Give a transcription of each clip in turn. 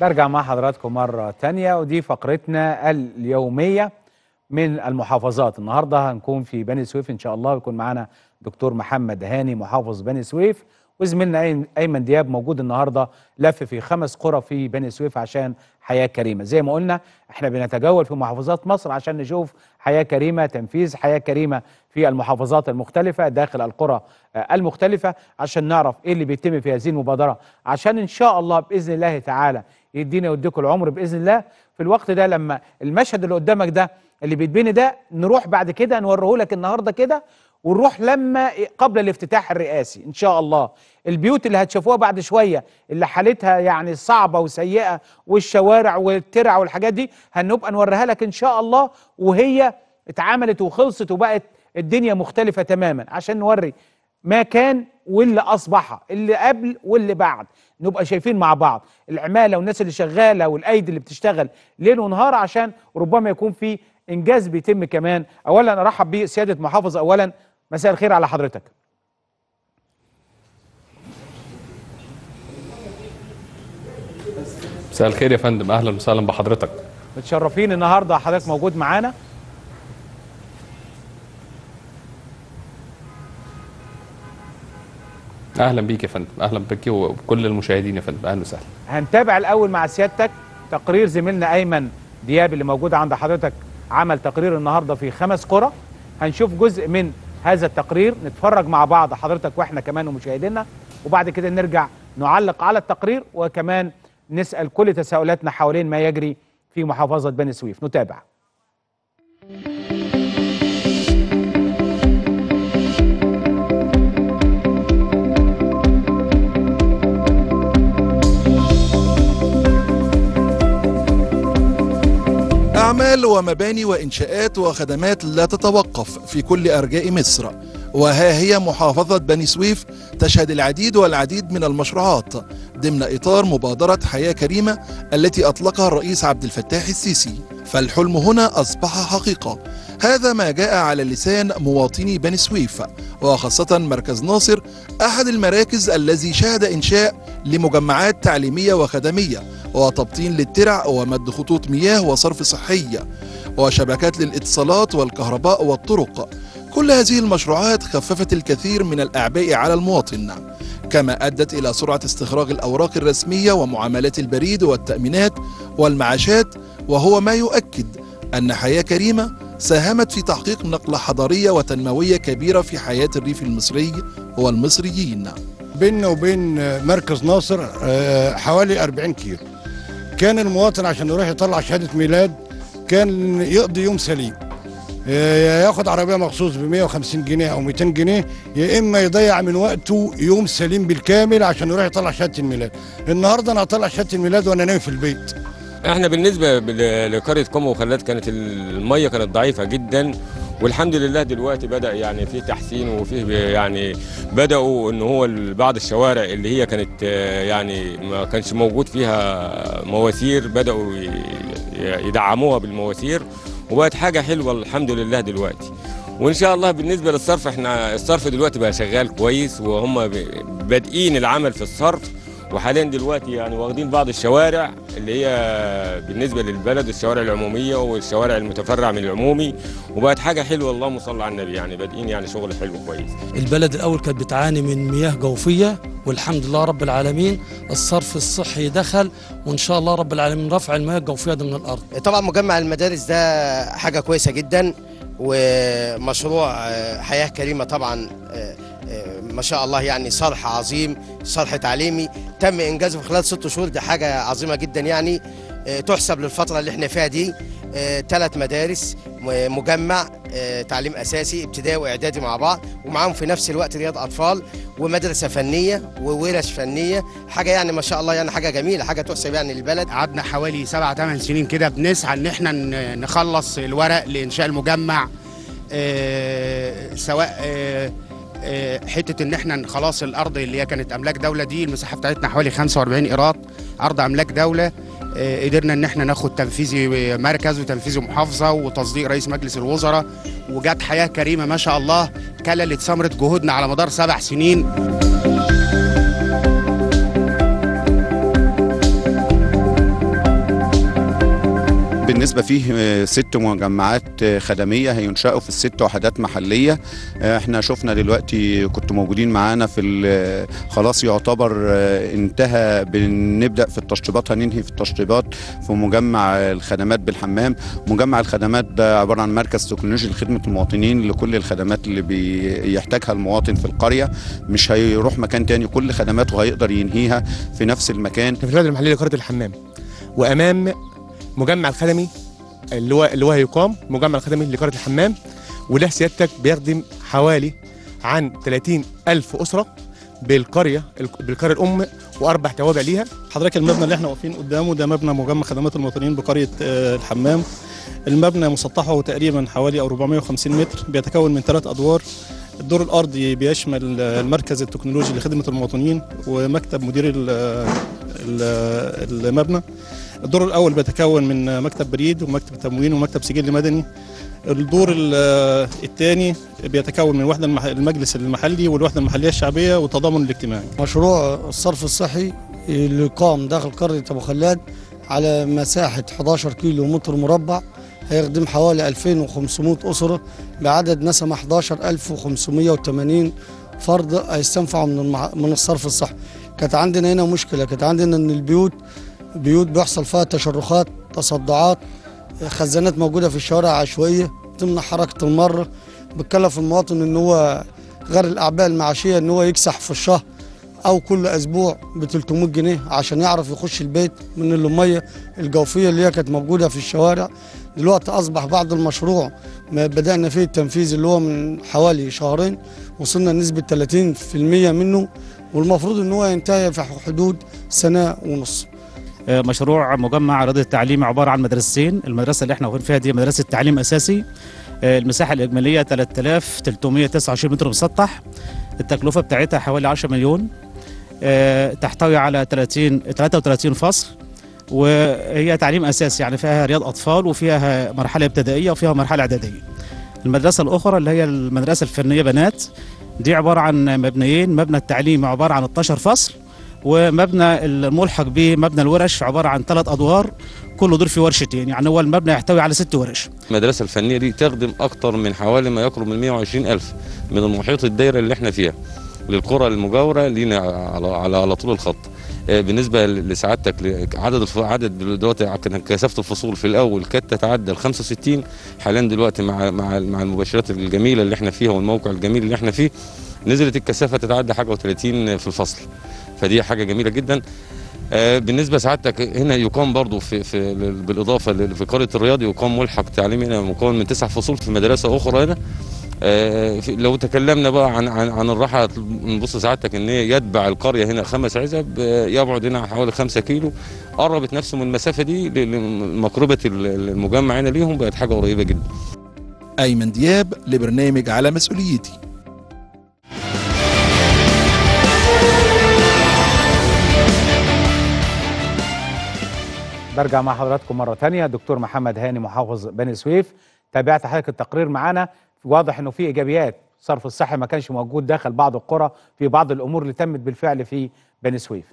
برجع مع حضراتكم مرة تانية ودي فقرتنا اليومية من المحافظات النهاردة هنكون في بني سويف إن شاء الله ويكون معانا دكتور محمد هاني محافظ بني سويف وزميلنا أي- أيمن دياب موجود النهاردة لف في خمس قرى في بني سويف عشان حياة كريمة زي ما قلنا احنا بنتجول في محافظات مصر عشان نشوف حياة كريمة تنفيذ حياة كريمة في المحافظات المختلفة داخل القرى آه، المختلفة عشان نعرف ايه اللي بيتم في هذه المبادرة عشان ان شاء الله بإذن الله تعالى يدينا ويديكم العمر بإذن الله في الوقت ده لما المشهد اللي قدامك ده اللي بيتبني ده نروح بعد كده نوريه لك النهارده كده ونروح لما قبل الافتتاح الرئاسي ان شاء الله البيوت اللي هتشوفوها بعد شويه اللي حالتها يعني صعبه وسيئه والشوارع والترع والحاجات دي هنبقى نوريها لك ان شاء الله وهي اتعملت وخلصت وبقت الدنيا مختلفه تماما عشان نوري ما كان واللي اصبح اللي قبل واللي بعد نبقى شايفين مع بعض العماله والناس اللي شغاله والايدي اللي بتشتغل ليل ونهار عشان ربما يكون في انجاز بيتم كمان اولا ارحب بسياده محافظ اولا مساء الخير على حضرتك مساء الخير يا فندم اهلا وسهلا بحضرتك متشرفين النهارده حضرتك موجود معانا اهلا بيك يا فندم اهلا بك وبكل المشاهدين يا فندم اهلا وسهلا هنتابع الاول مع سيادتك تقرير زميلنا ايمن دياب اللي موجود عند حضرتك عمل تقرير النهارده في خمس قرى هنشوف جزء من هذا التقرير نتفرج مع بعض حضرتك واحنا كمان ومشاهدينا وبعد كده نرجع نعلق على التقرير وكمان نسال كل تساؤلاتنا حوالين ما يجري في محافظه بني سويف نتابع أعمال ومباني وإنشاءات وخدمات لا تتوقف في كل أرجاء مصر وها هي محافظة بني سويف تشهد العديد والعديد من المشروعات ضمن إطار مبادرة حياة كريمة التي أطلقها الرئيس عبد الفتاح السيسي فالحلم هنا أصبح حقيقة هذا ما جاء على لسان مواطني بني سويف وخاصة مركز ناصر أحد المراكز الذي شهد إنشاء لمجمعات تعليمية وخدمية وتبطين للترع ومد خطوط مياه وصرف صحية وشبكات للاتصالات والكهرباء والطرق كل هذه المشروعات خففت الكثير من الأعباء على المواطن كما أدت إلى سرعة استخراج الأوراق الرسمية ومعاملات البريد والتأمينات والمعاشات وهو ما يؤكد أن حياة كريمة ساهمت في تحقيق نقلة حضارية وتنموية كبيرة في حياة الريف المصري والمصريين بيننا وبين مركز ناصر آه، حوالي 40 كيلو كان المواطن عشان يروح يطلع شهادة ميلاد كان يقضي يوم سليم آه، ياخد عربية مخصوص ب 150 جنيه أو 200 جنيه يا إما يضيع من وقته يوم سليم بالكامل عشان يروح يطلع شهادة الميلاد النهاردة أنا هطلع شهادة الميلاد وأنا نايم في البيت احنا بالنسبه بال- لقريه قم وخلات كانت الميه كانت ضعيفه جدا والحمد لله دلوقتي بدا يعني في تحسين وفيه ب- يعني بداوا ان هو ال- بعض الشوارع اللي هي كانت آه، يعني ما كانش موجود فيها مواسير بداوا ي- ي- يدعموها بالمواسير وبقت حاجه حلوه الحمد لله دلوقتي وان شاء الله بالنسبه للصرف احنا الصرف دلوقتي بقى شغال كويس وهم ب- بادئين العمل في الصرف وحاليا دلوقتي يعني واخدين بعض الشوارع اللي هي بالنسبه للبلد الشوارع العموميه والشوارع المتفرع من العمومي وبقت حاجه حلوه اللهم صل على النبي يعني بادئين يعني شغل حلو كويس البلد الأول كانت بتعاني من مياه جوفية والحمد لله رب العالمين الصرف الصحي دخل وإن شاء الله رب العالمين رفع المياه الجوفية ده من الأرض طبعا مجمع المدارس ده حاجة كويسة جدا ومشروع آه، حياة كريمة طبعا آه، آه، ما شاء الله يعني صرح عظيم صرح تعليمي تم إنجازه في خلال ست شهور ده حاجة عظيمة جدا يعني آه، تحسب للفترة اللي احنا فيها دي ثلاث مدارس م- مجمع آه، تعليم أساسي ابتدائي وإعدادي مع بعض ومعاهم في نفس الوقت رياض أطفال ومدرسة فنية وورش فنية حاجة يعني ما شاء الله يعني حاجة جميلة حاجة تحسب يعني للبلد قعدنا حوالي سبع ثمان سنين كده بنسعى ان احنا ن- نخلص الورق لانشاء المجمع آه، سواء آه، آه، حته ان احنا خلاص الارض اللي هي كانت املاك دوله دي المساحه بتاعتنا حوالي 45 ايراد ارض املاك دوله آه، قدرنا ان احنا ناخد تنفيذي مركز وتنفيذي محافظه وتصديق رئيس مجلس الوزراء وجت حياه كريمه ما شاء الله كللت ثمره جهودنا على مدار سبع سنين بالنسبة فيه آه، ست مجمعات آه، خدمية هينشأوا في الست وحدات محلية آه، احنا شفنا دلوقتي كنتوا موجودين معانا في ال- خلاص يعتبر آه، انتهى بنبدأ في التشطيبات هننهي في التشطيبات في مجمع آه، الخدمات بالحمام مجمع الخدمات ده عبارة عن مركز تكنولوجي لخدمة المواطنين لكل الخدمات اللي بيحتاجها المواطن في القرية مش هيروح مكان تاني كل خدماته هيقدر ينهيها في نفس المكان في الولاده المحليه لقريه الحمام وامام مجمع الخدمي اللي هو اللي هو هيقام مجمع الخدمي لقريه الحمام وده سيادتك بيخدم حوالي عن 30 ألف أسرة بالقرية بالقرية الأم وأربع توابع ليها حضرتك المبنى اللي احنا واقفين قدامه ده مبنى مجمع خدمات المواطنين بقريه آه، الحمام المبنى مسطحه تقريبا حوالي او 450 متر بيتكون من ثلاث ادوار الدور الارضي بيشمل آه، المركز التكنولوجي لخدمه المواطنين ومكتب مدير ال- ال- المبنى الدور الاول بيتكون من مكتب بريد ومكتب تموين ومكتب سجل مدني الدور الثاني بيتكون من وحده المح- المجلس المحلي والوحده المحليه الشعبيه والتضامن الاجتماعي مشروع الصرف الصحي اللي قام داخل قرية أبو خلاد على مساحة 11 كيلو متر مربع هيخدم حوالي 2500 أسرة بعدد نسمة 11580 فرد هيستنفعوا من المع... من الصرف الصحي كانت عندنا هنا مشكلة كانت عندنا إن البيوت بيوت بيحصل فيها تشرخات تصدعات خزانات موجودة في الشوارع عشوائية تمنع حركة المرة بتكلف المواطن إن هو غير الأعباء المعاشية إن هو يكسح في الشهر او كل اسبوع ب 300 جنيه عشان يعرف يخش البيت من الميه الجوفيه اللي هي كانت موجوده في الشوارع دلوقتي اصبح بعد المشروع ما بدانا فيه التنفيذ اللي هو من حوالي شهرين وصلنا لنسبه 30% منه والمفروض ان هو ينتهي في حدود سنه ونص مشروع مجمع رياضة التعليم عبارة عن مدرستين المدرسة اللي احنا واقفين فيها دي مدرسة تعليم أساسي آه، المساحة الإجمالية 3329 متر مسطح التكلفة بتاعتها حوالي 10 مليون آه، تحتوي على 30 33 فصل وهي تعليم أساسي يعني فيها رياض أطفال وفيها مرحلة ابتدائية وفيها مرحلة إعدادية المدرسة الأخرى اللي هي المدرسة الفنية بنات دي عبارة عن مبنيين مبنى التعليم عبارة عن 12 فصل ومبنى الملحق به مبنى الورش عبارة عن ثلاث أدوار كل دور فيه ورشتين يعني هو المبنى يحتوي على ست ورش المدرسة الفنية دي تخدم أكتر من حوالي ما يقرب من 120 ألف من المحيط الدايرة اللي احنا فيها للقرى المجاورة لينا على على, على طول الخط آه، بالنسبة لسعادتك ل- عدد الف... عدد دلوقتي كان كثافة الفصول في الأول كانت تتعدى ال 65 حاليا دلوقتي مع مع مع المباشرات الجميلة اللي احنا فيها والموقع الجميل اللي احنا فيه نزلت الكثافة تتعدى حاجة و30 في الفصل فدي حاجة جميلة جدا آه، بالنسبه سعادتك هنا يقام برضو في, في بالاضافه ل- في قريه الرياض يقام ملحق تعليمي هنا مكون من تسع فصول في مدرسه اخرى هنا آه، في- لو تكلمنا بقى عن عن عن الراحه نبص سعادتك ان هي يتبع القريه هنا خمس عزب آه، يبعد هنا حوالي خمسة كيلو قربت نفسه من المسافه دي ل- لمقربه ال- المجمع هنا ليهم بقت حاجه قريبه جدا أيمن دياب لبرنامج على مسؤوليتي برجع مع حضراتكم مرة تانية دكتور محمد هاني محافظ بني سويف تابعت حضرتك التقرير معانا واضح انه في ايجابيات صرف الصحي ما كانش موجود داخل بعض القرى في بعض الامور اللي تمت بالفعل في بني سويف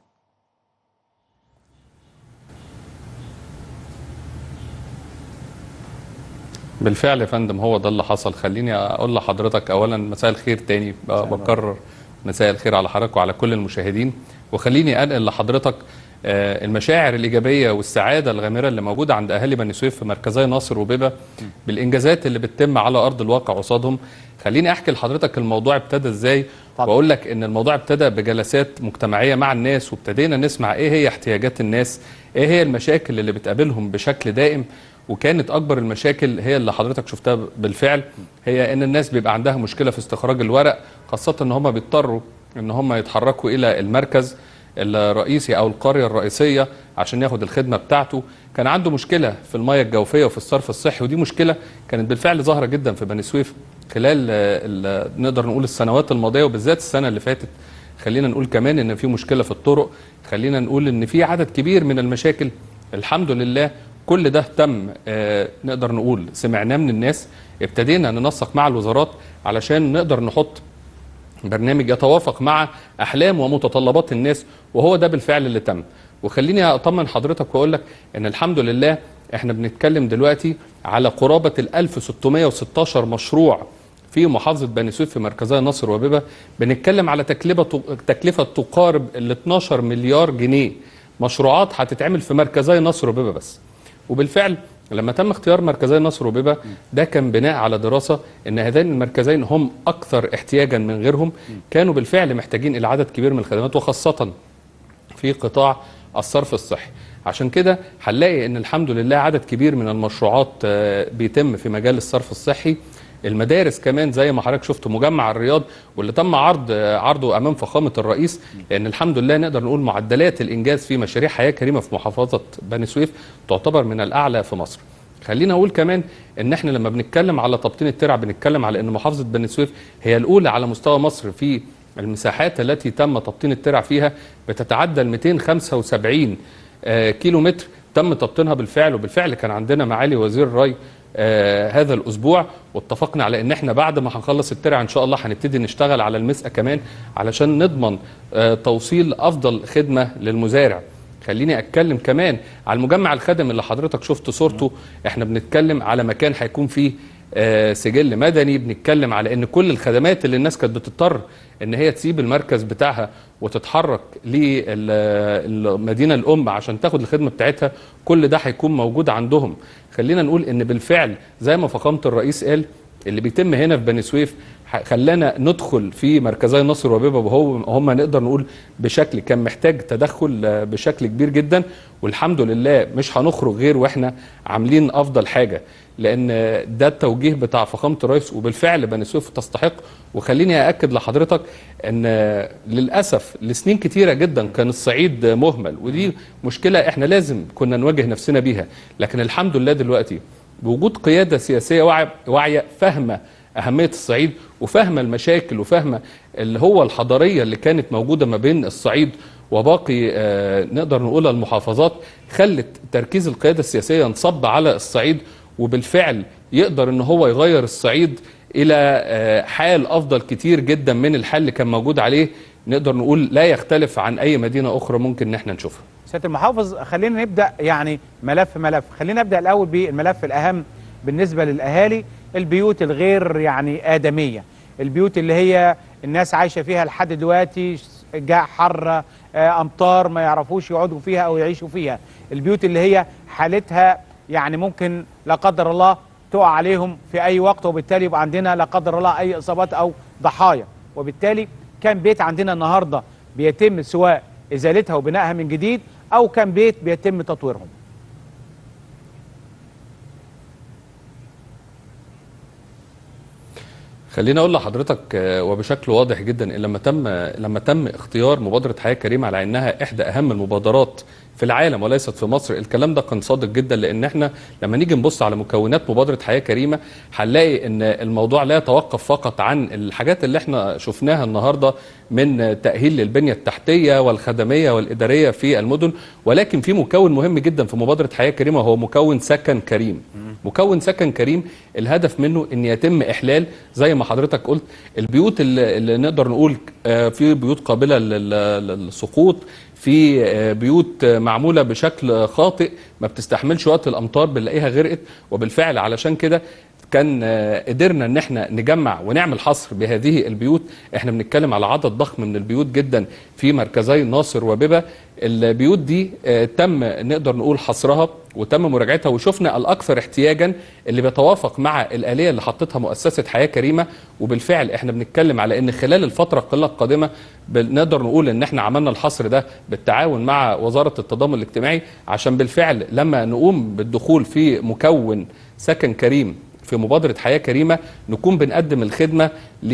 بالفعل يا فندم هو ده اللي حصل خليني اقول لحضرتك اولا مساء الخير تاني ب- بكرر مساء الخير على حضرتك وعلى كل المشاهدين وخليني انقل لحضرتك آه، المشاعر الايجابيه والسعاده الغامره اللي موجوده عند اهالي بني سويف في مركزي ناصر وبيبه بالانجازات اللي بتتم على ارض الواقع قصادهم خليني احكي لحضرتك الموضوع ابتدى ازاي واقول لك ان الموضوع ابتدى بجلسات مجتمعيه مع الناس وابتدينا نسمع ايه هي احتياجات الناس ايه هي المشاكل اللي بتقابلهم بشكل دائم وكانت اكبر المشاكل هي اللي حضرتك شفتها بالفعل هي ان الناس بيبقى عندها مشكله في استخراج الورق خاصه ان هم بيضطروا ان هم يتحركوا الى المركز الرئيسي او القريه الرئيسيه عشان ياخد الخدمه بتاعته كان عنده مشكله في الميه الجوفيه وفي الصرف الصحي ودي مشكله كانت بالفعل ظاهره جدا في بني سويف خلال آه، ال- نقدر نقول السنوات الماضيه وبالذات السنه اللي فاتت خلينا نقول كمان ان في مشكله في الطرق خلينا نقول ان في عدد كبير من المشاكل الحمد لله كل ده تم آه، نقدر نقول سمعناه من الناس ابتدينا ننسق مع الوزارات علشان نقدر نحط برنامج يتوافق مع احلام ومتطلبات الناس وهو ده بالفعل اللي تم وخليني اطمن حضرتك واقول لك ان الحمد لله احنا بنتكلم دلوقتي على قرابه ال 1616 مشروع في محافظه بني سويف في مركزها نصر وبيبه بنتكلم على تكلفه تكلفه تقارب ال 12 مليار جنيه مشروعات هتتعمل في مركزي نصر وبيبه بس وبالفعل لما تم اختيار مركزي نصر وبيبه ده كان بناء على دراسه ان هذين المركزين هم اكثر احتياجا من غيرهم كانوا بالفعل محتاجين الى عدد كبير من الخدمات وخاصه في قطاع الصرف الصحي عشان كده هنلاقي ان الحمد لله عدد كبير من المشروعات آه، بيتم في مجال الصرف الصحي المدارس كمان زي ما حضرتك شفت مجمع الرياض واللي تم عرض آه، عرضه امام فخامه الرئيس لان الحمد لله نقدر نقول معدلات الانجاز في مشاريع حياه كريمه في محافظه بني سويف تعتبر من الاعلى في مصر خلينا اقول كمان ان احنا لما بنتكلم على تبطين الترع بنتكلم على ان محافظه بني سويف هي الاولى على مستوى مصر في المساحات التي تم تبطين الترع فيها بتتعدى ال 275 آه، كيلو متر تم تبطينها بالفعل وبالفعل كان عندنا معالي وزير الري آه هذا الاسبوع واتفقنا على ان احنا بعد ما هنخلص الترع ان شاء الله هنبتدي نشتغل على المسقى كمان علشان نضمن آه توصيل افضل خدمه للمزارع خليني اتكلم كمان على المجمع الخدمي اللي حضرتك شفت صورته احنا بنتكلم على مكان هيكون فيه آه، سجل مدني بنتكلم على ان كل الخدمات اللي الناس كانت بتضطر ان هي تسيب المركز بتاعها وتتحرك للمدينه الام عشان تاخد الخدمه بتاعتها كل ده هيكون موجود عندهم خلينا نقول ان بالفعل زي ما فخامه الرئيس قال اللي بيتم هنا في بني سويف ح- خلانا ندخل في مركزي نصر وبيبه وهو هم نقدر نقول بشكل كان محتاج تدخل آه، بشكل كبير جدا والحمد لله مش هنخرج غير واحنا عاملين افضل حاجه لان ده التوجيه بتاع فخامه الرئيس وبالفعل بني سويف تستحق وخليني ااكد لحضرتك ان للاسف لسنين كتيره جدا كان الصعيد مهمل ودي مشكله احنا لازم كنا نواجه نفسنا بيها لكن الحمد لله دلوقتي بوجود قياده سياسيه واعيه واعيه فاهمه اهميه الصعيد وفاهمه المشاكل وفاهمه اللي هو الحضاريه اللي كانت موجوده ما بين الصعيد وباقي آه، نقدر نقول المحافظات خلت تركيز القياده السياسيه انصب على الصعيد وبالفعل يقدر ان هو يغير الصعيد الى آه، حال افضل كتير جدا من الحال اللي كان موجود عليه نقدر نقول لا يختلف عن اي مدينه اخرى ممكن ان احنا نشوفها سياده المحافظ خلينا نبدا يعني ملف ملف خلينا نبدا الاول بالملف الاهم بالنسبه للاهالي البيوت الغير يعني ادميه البيوت اللي هي الناس عايشه فيها لحد دلوقتي جاء حر آه، امطار ما يعرفوش يقعدوا فيها او يعيشوا فيها البيوت اللي هي حالتها يعني ممكن لا قدر الله تقع عليهم في اي وقت وبالتالي يبقى عندنا لا قدر الله اي اصابات او ضحايا وبالتالي كان بيت عندنا النهارده بيتم سواء ازالتها وبنائها من جديد او كان بيت بيتم تطويرهم خليني اقول لحضرتك آه، وبشكل واضح جدا ان لما تم لما تم اختيار مبادره حياه كريمه على انها احدى اهم المبادرات في العالم وليست في مصر الكلام ده كان صادق جدا لان احنا لما نيجي نبص على مكونات مبادره حياه كريمه هنلاقي ان الموضوع لا يتوقف فقط عن الحاجات اللي احنا شفناها النهارده من تاهيل للبنيه التحتيه والخدميه والاداريه في المدن ولكن في مكون مهم جدا في مبادره حياه كريمه وهو مكون سكن كريم مكون سكن كريم الهدف منه ان يتم احلال زي ما حضرتك قلت البيوت اللي, اللي نقدر نقول آه، في بيوت قابله لل- للسقوط في آه، بيوت آه، معموله بشكل خاطئ ما بتستحملش وقت الامطار بنلاقيها غرقت وبالفعل علشان كده كان آه، قدرنا ان احنا نجمع ونعمل حصر بهذه البيوت احنا بنتكلم على عدد ضخم من البيوت جدا في مركزي ناصر وبيبه البيوت دي آه، تم نقدر نقول حصرها وتم مراجعتها وشفنا الاكثر احتياجا اللي بيتوافق مع الاليه اللي حطتها مؤسسه حياه كريمه وبالفعل احنا بنتكلم على ان خلال الفتره القليله القادمه بل- نقدر نقول ان احنا عملنا الحصر ده بالتعاون مع وزاره التضامن الاجتماعي عشان بالفعل لما نقوم بالدخول في مكون سكن كريم في مبادرة حياة كريمة نكون بنقدم الخدمة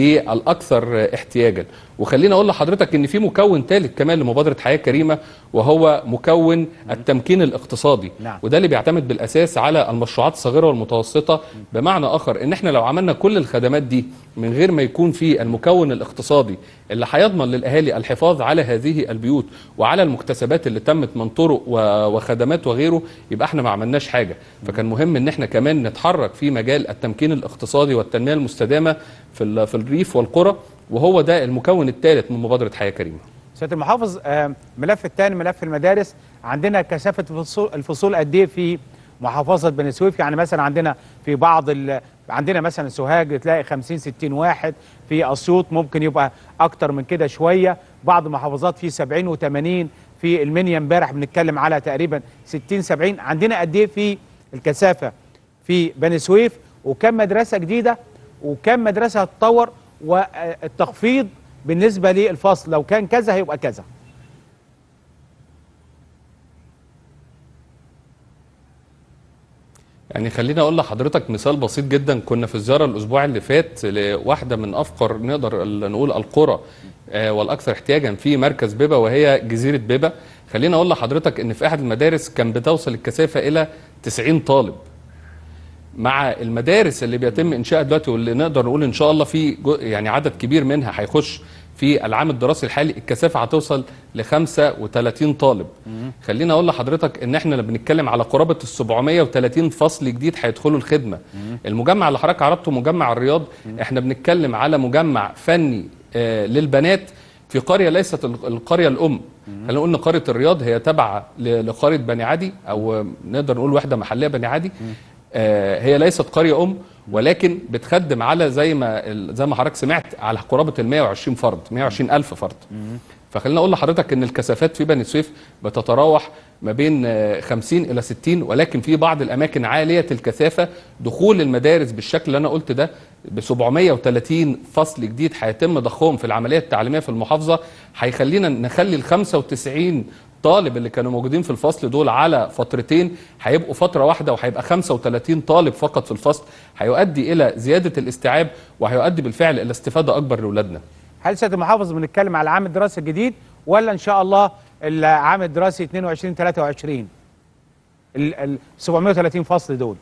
للأكثر احتياجا وخلينا أقول لحضرتك إن في مكون ثالث كمان لمبادرة حياة كريمة وهو مكون التمكين الاقتصادي نعم. وده اللي بيعتمد بالأساس على المشروعات الصغيرة والمتوسطة بمعنى آخر إن إحنا لو عملنا كل الخدمات دي من غير ما يكون في المكون الاقتصادي اللي هيضمن للأهالي الحفاظ على هذه البيوت وعلى المكتسبات اللي تمت من طرق و- وخدمات وغيره يبقى احنا ما عملناش حاجة فكان مهم ان احنا كمان نتحرك في مجال التمكين الاقتصادي والتنمية المستدامة في ال- في الريف والقرى وهو ده المكون الثالث من مبادرة حياة كريمة سياده المحافظ آه، ملف الثاني ملف المدارس عندنا كثافه الفصول الفصول قد ايه في محافظه بني سويف يعني مثلا عندنا في بعض ال... عندنا مثلا سوهاج تلاقي 50 60 واحد في اسيوط ممكن يبقى اكتر من كده شويه بعض المحافظات في 70 و80 في المنيا امبارح بنتكلم على تقريبا 60 70 عندنا قد ايه في الكثافه في بني سويف وكم مدرسه جديده وكم مدرسه هتطور والتخفيض بالنسبه للفصل لو كان كذا هيبقى كذا يعني خليني اقول لحضرتك مثال بسيط جدا كنا في الزياره الاسبوع اللي فات لواحده من افقر نقدر ال- نقول القرى آه، والاكثر احتياجا في مركز بيبا وهي جزيره بيبا خليني اقول لحضرتك ان في احد المدارس كان بتوصل الكثافه الى 90 طالب مع المدارس اللي بيتم انشائها دلوقتي واللي نقدر نقول ان شاء الله في جو- يعني عدد كبير منها هيخش في العام الدراسي الحالي الكثافه هتوصل ل 35 طالب خليني اقول لحضرتك ان احنا بنتكلم على قرابه ال 730 فصل جديد هيدخلوا الخدمه المجمع اللي حضرتك عرضته مجمع الرياض احنا بنتكلم على مجمع فني آه للبنات في قريه ليست ال- القريه الام خلينا نقول ان قريه الرياض هي تابعه ل- لقريه بني عدي او آه، نقدر نقول وحده محليه بني عدي آه، هي ليست قريه ام ولكن بتخدم على زي ما ال- زي ما حضرتك سمعت على قرابه ال 120 فرد 120 الف فرد فخلينا اقول لحضرتك ان الكثافات في بني سويف بتتراوح ما بين آه، 50 الى 60 ولكن في بعض الاماكن عاليه الكثافه دخول المدارس بالشكل اللي انا قلت ده ب 730 فصل جديد هيتم ضخهم في العمليه التعليميه في المحافظه هيخلينا نخلي ال 95 طالب اللي كانوا موجودين في الفصل دول على فترتين هيبقوا فتره واحده وهيبقى 35 طالب فقط في الفصل هيؤدي الى زياده الاستيعاب وهيؤدي بالفعل الى استفاده اكبر لاولادنا هل سياده المحافظ بنتكلم على العام الدراسي الجديد ولا ان شاء الله العام الدراسي 22 23 ال ال 730 فصل دول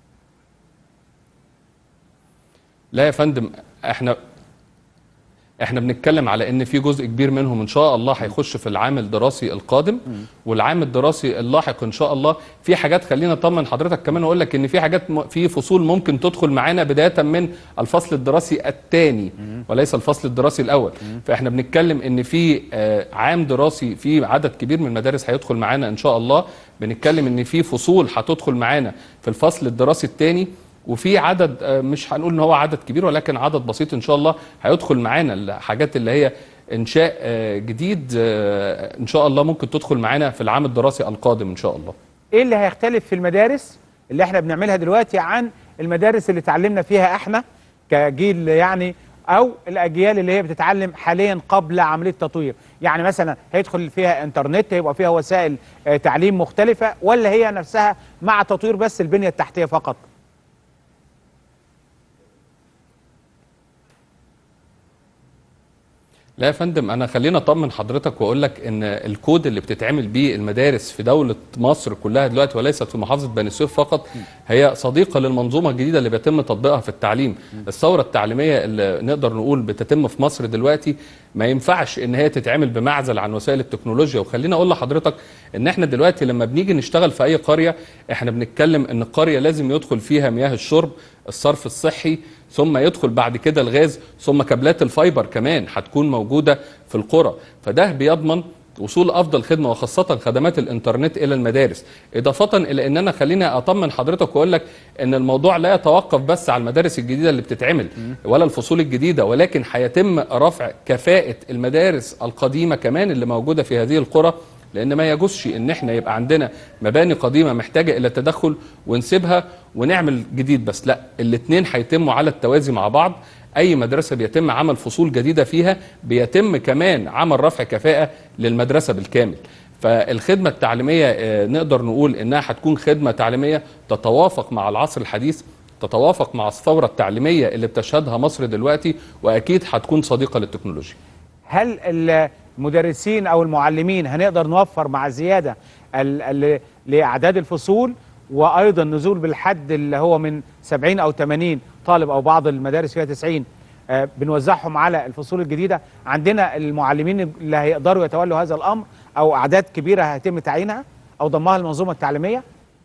لا يا فندم احنا احنا بنتكلم على ان في جزء كبير منهم ان شاء الله هيخش في العام الدراسي القادم والعام الدراسي اللاحق ان شاء الله في حاجات خلينا اطمن حضرتك كمان واقول لك ان في حاجات م- في فصول ممكن تدخل معانا بدايه من الفصل الدراسي الثاني وليس الفصل الدراسي الاول فاحنا بنتكلم ان في آه، عام دراسي في عدد كبير من المدارس هيدخل معانا ان شاء الله بنتكلم ان في فصول هتدخل معانا في الفصل الدراسي الثاني وفي عدد آه، مش هنقول ان هو عدد كبير ولكن عدد بسيط ان شاء الله هيدخل معانا الحاجات اللي هي انشاء آه، جديد آه، ان شاء الله ممكن تدخل معانا في العام الدراسي القادم ان شاء الله ايه اللي هيختلف في المدارس اللي احنا بنعملها دلوقتي عن المدارس اللي اتعلمنا فيها احنا كجيل يعني او الاجيال اللي هي بتتعلم حاليا قبل عمليه التطوير يعني مثلا هيدخل فيها انترنت هيبقى فيها وسائل آه، تعليم مختلفه ولا هي نفسها مع تطوير بس البنيه التحتيه فقط لا يا فندم انا خلينا اطمن حضرتك واقول لك ان الكود اللي بتتعمل بيه المدارس في دوله مصر كلها دلوقتي وليست في محافظه بني سويف فقط هي صديقه للمنظومه الجديده اللي بيتم تطبيقها في التعليم الثوره التعليميه اللي نقدر نقول بتتم في مصر دلوقتي ما ينفعش ان هي تتعمل بمعزل عن وسائل التكنولوجيا وخلينا اقول لحضرتك ان احنا دلوقتي لما بنيجي نشتغل في اي قريه احنا بنتكلم ان القريه لازم يدخل فيها مياه الشرب الصرف الصحي ثم يدخل بعد كده الغاز ثم كابلات الفايبر كمان هتكون موجوده في القرى فده بيضمن وصول افضل خدمه وخاصه خدمات الانترنت الى المدارس اضافه الى ان انا خليني اطمن حضرتك واقول لك ان الموضوع لا يتوقف بس على المدارس الجديده اللي بتتعمل ولا الفصول الجديده ولكن هيتم رفع كفاءه المدارس القديمه كمان اللي موجوده في هذه القرى لان ما يجوزش ان احنا يبقى عندنا مباني قديمه محتاجه الى تدخل ونسيبها ونعمل جديد بس لا الاثنين هيتموا على التوازي مع بعض اي مدرسه بيتم عمل فصول جديده فيها بيتم كمان عمل رفع كفاءه للمدرسه بالكامل فالخدمه التعليميه آه، نقدر نقول انها هتكون خدمه تعليميه تتوافق مع العصر الحديث تتوافق مع الثوره التعليميه اللي بتشهدها مصر دلوقتي واكيد هتكون صديقه للتكنولوجيا هل المدرسين او المعلمين هنقدر نوفر مع زياده ال- ال- لاعداد الفصول وايضا نزول بالحد اللي هو من 70 او 80 طالب او بعض المدارس فيها 90 آه، بنوزعهم على الفصول الجديده عندنا المعلمين اللي هيقدروا يتولوا هذا الامر او اعداد كبيره هيتم تعيينها او ضمها للمنظومه التعليميه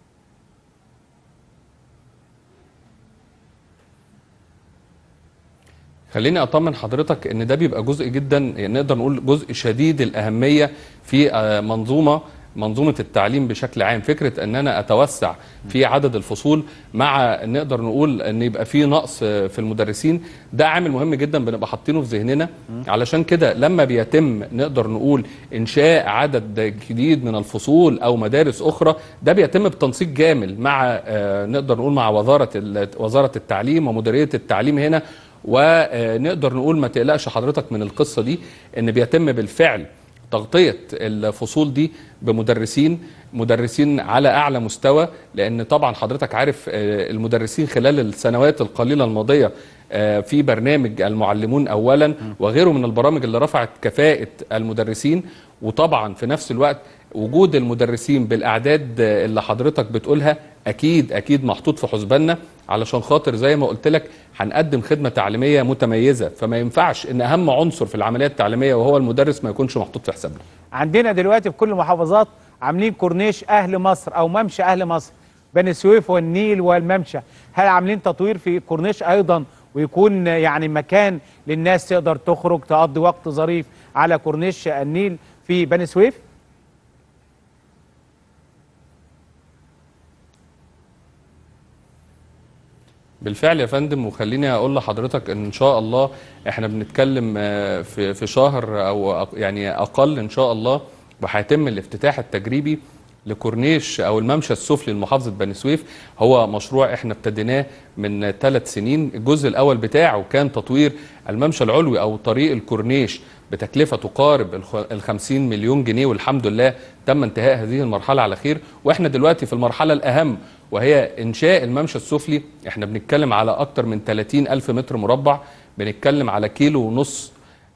خليني اطمن حضرتك ان ده بيبقى جزء جدا يعني نقدر نقول جزء شديد الاهميه في آه، منظومه منظومه التعليم بشكل عام فكره ان انا اتوسع في عدد الفصول مع نقدر نقول ان يبقى في نقص في المدرسين ده عامل مهم جدا بنبقى حاطينه في ذهننا علشان كده لما بيتم نقدر نقول انشاء عدد جديد من الفصول او مدارس اخرى ده بيتم بتنسيق جامل مع آه، نقدر نقول مع وزاره ال- وزاره التعليم ومديريه التعليم هنا ونقدر نقول ما تقلقش حضرتك من القصه دي ان بيتم بالفعل تغطيه الفصول دي بمدرسين مدرسين على اعلى مستوى لان طبعا حضرتك عارف آه، المدرسين خلال السنوات القليله الماضيه آه، في برنامج المعلمون اولا وغيره من البرامج اللي رفعت كفاءه المدرسين وطبعا في نفس الوقت وجود المدرسين بالاعداد آه، اللي حضرتك بتقولها اكيد اكيد محطوط في حسباننا علشان خاطر زي ما قلت لك هنقدم خدمه تعليميه متميزه فما ينفعش ان اهم عنصر في العمليه التعليميه وهو المدرس ما يكونش محطوط في حسابنا عندنا دلوقتي في كل المحافظات عاملين كورنيش اهل مصر او ممشى اهل مصر بني سويف والنيل والممشى هل عاملين تطوير في كورنيش ايضا ويكون يعني مكان للناس تقدر تخرج تقضي وقت ظريف على كورنيش النيل في بني سويف بالفعل يا فندم وخليني اقول لحضرتك ان ان شاء الله احنا بنتكلم آه، في في شهر او أق- يعني اقل ان شاء الله وهيتم الافتتاح التجريبي لكورنيش او الممشى السفلي لمحافظه بني سويف هو مشروع احنا ابتديناه من ثلاث سنين الجزء الاول بتاعه كان تطوير الممشى العلوي او طريق الكورنيش بتكلفه تقارب الخ- ال 50 مليون جنيه والحمد لله تم انتهاء هذه المرحله على خير واحنا دلوقتي في المرحله الاهم وهي انشاء الممشى السفلي احنا بنتكلم على اكتر من 30 الف متر مربع بنتكلم على كيلو ونص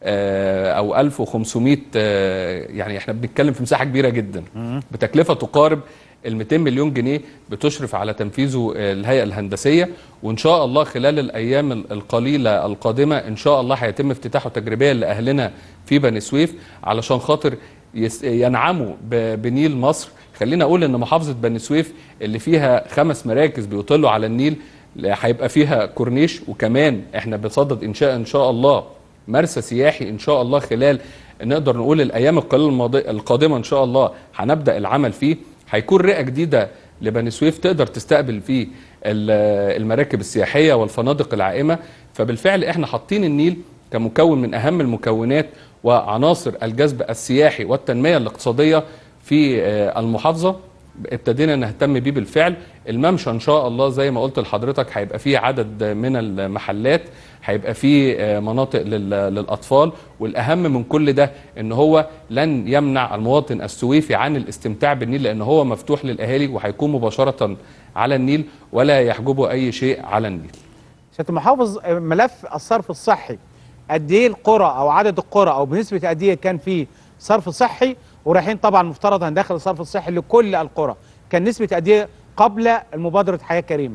آه، او 1500 آه، يعني احنا بنتكلم في مساحه كبيره جدا بتكلفه تقارب ال 200 مليون جنيه بتشرف على تنفيذه آه، الهيئه الهندسيه وان شاء الله خلال الايام ال- القليله القادمه ان شاء الله هيتم افتتاحه تجريبيا لاهلنا في بني سويف علشان خاطر يس- ينعموا ب- بنيل مصر خلينا اقول ان محافظه بني سويف اللي فيها خمس مراكز بيطلوا على النيل هيبقى فيها كورنيش وكمان احنا بصدد انشاء ان شاء الله مرسى سياحي ان شاء الله خلال نقدر نقول الايام القليله الماضيه القادمه ان شاء الله هنبدا العمل فيه هيكون رئه جديده لبني سويف تقدر تستقبل فيه ال- المراكب السياحيه والفنادق العائمه فبالفعل احنا حاطين النيل كمكون من اهم المكونات وعناصر الجذب السياحي والتنميه الاقتصاديه في آه، المحافظه ابتدينا نهتم بيه بالفعل الممشى ان شاء الله زي ما قلت لحضرتك هيبقى فيه عدد من المحلات هيبقى فيه آه، مناطق لل- للاطفال والاهم من كل ده ان هو لن يمنع المواطن السويفي عن الاستمتاع بالنيل لان هو مفتوح للاهالي وهيكون مباشره على النيل ولا يحجبه اي شيء على النيل سياده المحافظ آه، ملف الصرف الصحي قد ايه القرى او عدد القرى او بنسبه قد ايه كان في صرف صحي ورايحين طبعا مفترض هندخل الصرف الصحي لكل القرى كان نسبه قد ايه قبل المبادره حياه كريمه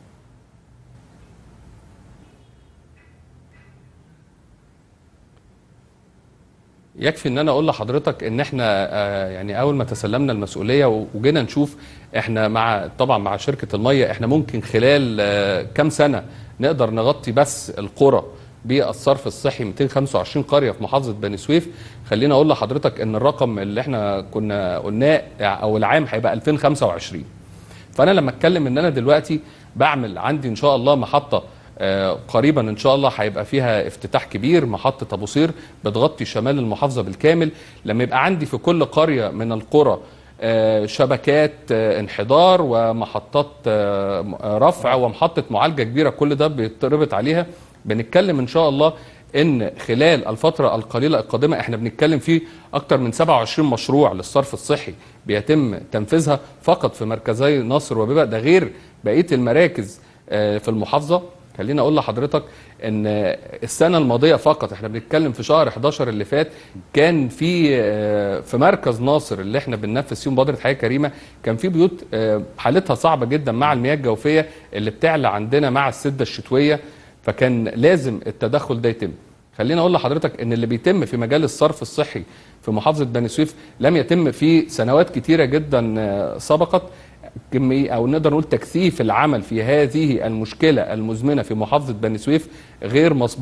يكفي ان انا اقول لحضرتك ان احنا آه، يعني اول ما تسلمنا المسؤوليه وجينا نشوف احنا مع طبعا مع شركه الميه احنا ممكن خلال آه، كام سنه نقدر نغطي بس القرى بالصرف الصحي 225 قريه في محافظه بني سويف خلينا اقول لحضرتك ان الرقم اللي احنا كنا قلناه او العام هيبقى 2025 فانا لما اتكلم ان انا دلوقتي بعمل عندي ان شاء الله محطه آه، قريبا ان شاء الله هيبقى فيها افتتاح كبير محطه ابو صير بتغطي شمال المحافظه بالكامل لما يبقى عندي في كل قريه من القرى آه، شبكات آه، انحدار ومحطات آه، م- آه، رفع ومحطه معالجه كبيره كل ده بيتربط عليها بنتكلم ان شاء الله ان خلال الفتره القليله القادمه احنا بنتكلم في اكتر من 27 مشروع للصرف الصحي بيتم تنفيذها فقط في مركزي ناصر وبيبقى ده غير بقيه المراكز آه، في المحافظه خليني اقول لحضرتك ان السنه الماضيه فقط احنا بنتكلم في شهر 11 اللي فات كان في آه، في مركز ناصر اللي احنا بننفذ فيه مبادره حياه كريمه كان في بيوت آه، حالتها صعبه جدا مع المياه الجوفيه اللي بتعلى عندنا مع السده الشتويه فكان لازم التدخل ده يتم خليني اقول لحضرتك ان اللي بيتم في مجال الصرف الصحي في محافظه بني سويف لم يتم في سنوات كتيره جدا آه، سبقت كمية او نقدر نقول تكثيف العمل في هذه المشكله المزمنه في محافظه بني سويف غير مسبوق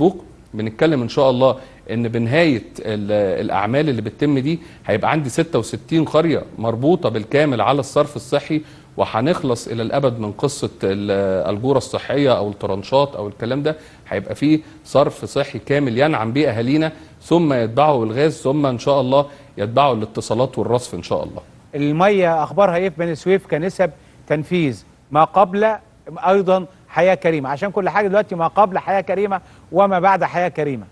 بنتكلم ان شاء الله ان بنهايه ال- الاعمال اللي بتتم دي هيبقى عندي 66 قريه مربوطه بالكامل على الصرف الصحي وهنخلص الى الابد من قصه ال- الجوره الصحيه او الترنشات او الكلام ده هيبقى فيه صرف صحي كامل ينعم به اهالينا ثم يتبعه الغاز ثم ان شاء الله يتبعه الاتصالات والرصف ان شاء الله الميه اخبارها ايه في بني سويف كنسب تنفيذ ما قبل ايضا حياه كريمه عشان كل حاجه دلوقتي ما قبل حياه كريمه وما بعد حياه كريمه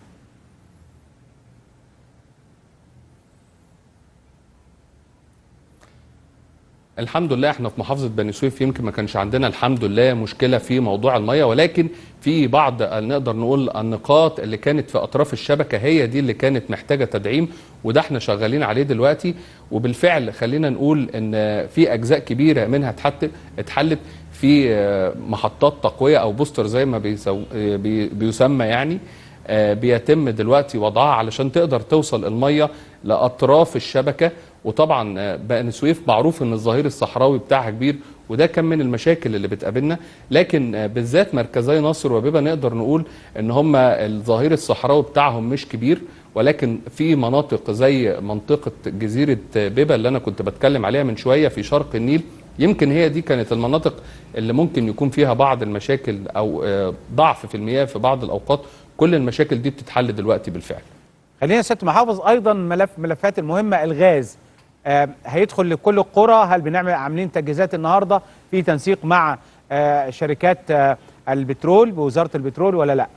الحمد لله احنا في محافظه بني سويف يمكن ما كانش عندنا الحمد لله مشكله في موضوع الميه ولكن في بعض نقدر نقول النقاط اللي كانت في اطراف الشبكه هي دي اللي كانت محتاجه تدعيم وده احنا شغالين عليه دلوقتي وبالفعل خلينا نقول ان في اجزاء كبيره منها اتحط اتحلت في آه، محطات تقويه او بوستر زي ما بيسو آه، بي- بيسمى يعني آه، بيتم دلوقتي وضعها علشان تقدر توصل الميه لاطراف الشبكه وطبعا آه، بني سويف معروف ان الظهير الصحراوي بتاعها كبير وده كان من المشاكل اللي بتقابلنا لكن آه، بالذات مركزي ناصر وبيبه نقدر نقول ان هم الظهير الصحراوي بتاعهم مش كبير ولكن في مناطق زي منطقه جزيره بيبه اللي انا كنت بتكلم عليها من شويه في شرق النيل يمكن هي دي كانت المناطق اللي ممكن يكون فيها بعض المشاكل او آه، ضعف في المياه في بعض الاوقات كل المشاكل دي بتتحل دلوقتي بالفعل خلينا يا سياده محافظ ايضا ملف ملفات المهمه الغاز آه هيدخل لكل القرى هل بنعمل عاملين تجهيزات النهارده في تنسيق مع آه شركات آه البترول بوزاره البترول ولا لا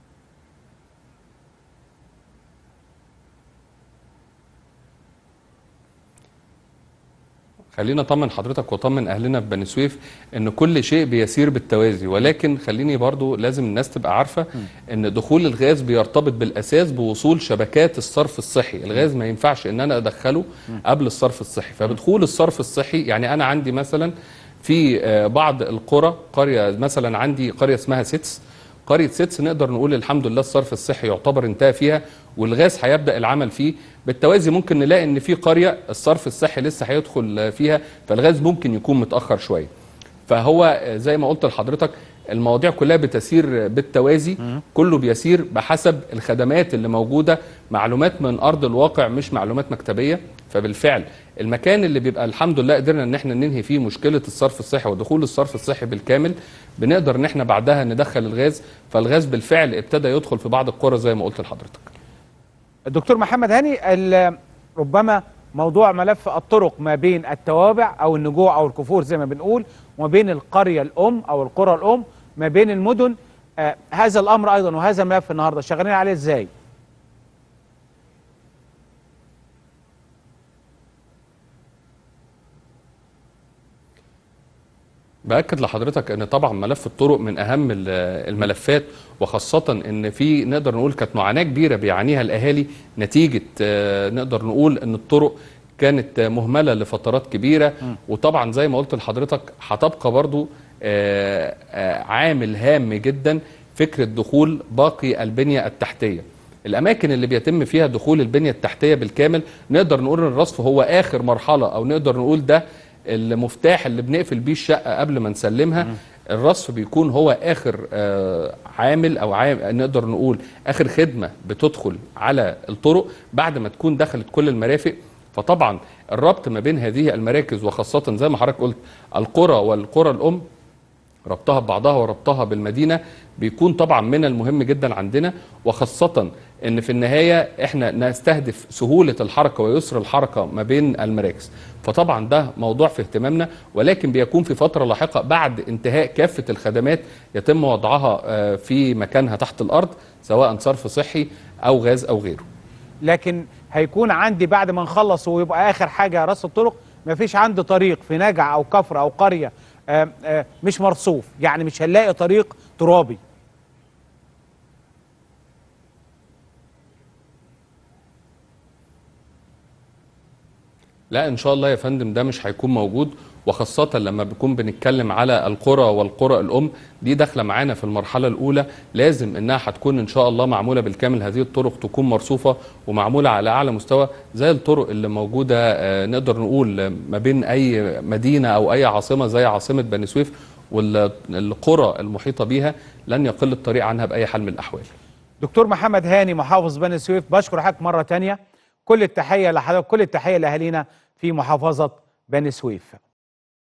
خلينا اطمن حضرتك واطمن اهلنا في بني سويف ان كل شيء بيسير بالتوازي ولكن خليني برضو لازم الناس تبقى عارفه ان دخول الغاز بيرتبط بالاساس بوصول شبكات الصرف الصحي الغاز ما ينفعش ان انا ادخله قبل الصرف الصحي فبدخول الصرف الصحي يعني انا عندي مثلا في آه، بعض القرى قريه مثلا عندي قريه اسمها ستس قريه ستس نقدر نقول الحمد لله الصرف الصحي يعتبر انتهى فيها والغاز هيبدا العمل فيه بالتوازي ممكن نلاقي ان في قريه الصرف الصحي لسه هيدخل فيها فالغاز ممكن يكون متاخر شويه فهو زي ما قلت لحضرتك المواضيع كلها بتسير بالتوازي كله بيسير بحسب الخدمات اللي موجوده معلومات من ارض الواقع مش معلومات مكتبيه فبالفعل المكان اللي بيبقى الحمد لله قدرنا ان احنا ننهي فيه مشكله الصرف الصحي ودخول الصرف الصحي بالكامل بنقدر ان احنا بعدها ندخل الغاز فالغاز بالفعل ابتدى يدخل في بعض القرى زي ما قلت لحضرتك الدكتور محمد هاني ال- ربما موضوع ملف الطرق ما بين التوابع او النجوع او الكفور زي ما بنقول وما بين القريه الام او القرى الام ما بين المدن آه هذا الامر ايضا وهذا الملف النهارده شغالين عليه ازاي؟ باكد لحضرتك ان طبعا ملف الطرق من اهم ال- الملفات وخاصه ان في نقدر نقول كانت معاناه كبيره بيعانيها الاهالي نتيجه آه، نقدر نقول ان الطرق كانت آه، مهمله لفترات كبيره وطبعا زي ما قلت لحضرتك هتبقى برضو آه، آه، عامل هام جدا فكره دخول باقي البنيه التحتيه الاماكن اللي بيتم فيها دخول البنيه التحتيه بالكامل نقدر نقول ان الرصف هو اخر مرحله او نقدر نقول ده المفتاح اللي بنقفل بيه الشقه قبل ما نسلمها الرصف بيكون هو اخر آه، عامل او عام نقدر نقول اخر خدمه بتدخل على الطرق بعد ما تكون دخلت كل المرافق فطبعا الربط ما بين هذه المراكز وخاصه زي ما حضرتك قلت القرى والقرى الام ربطها ببعضها وربطها بالمدينه بيكون طبعا من المهم جدا عندنا وخاصه ان في النهايه احنا نستهدف سهوله الحركه ويسر الحركه ما بين المراكز فطبعا ده موضوع في اهتمامنا ولكن بيكون في فتره لاحقه بعد انتهاء كافه الخدمات يتم وضعها آه، في مكانها تحت الارض سواء صرف صحي او غاز او غيره لكن هيكون عندي بعد ما نخلص ويبقى اخر حاجه راس الطرق مفيش عندي طريق في نجع او كفر او قريه آه، آه، مش مرصوف يعني مش هنلاقي طريق ترابي لا ان شاء الله يا فندم ده مش هيكون موجود وخاصة لما بنكون بنتكلم على القرى والقرى الأم دي داخلة معانا في المرحلة الأولى لازم إنها هتكون إن شاء الله معمولة بالكامل هذه الطرق تكون مرصوفة ومعمولة على أعلى مستوى زي الطرق اللي موجودة آه، نقدر نقول آه، ما بين أي مدينة أو أي عاصمة زي عاصمة بني سويف والقرى المحيطة بيها لن يقل الطريق عنها بأي حال من الأحوال دكتور محمد هاني محافظ بني سويف بشكر حضرتك مره تانية كل التحيه لحضرتك كل التحيه لاهالينا في محافظه بني سويف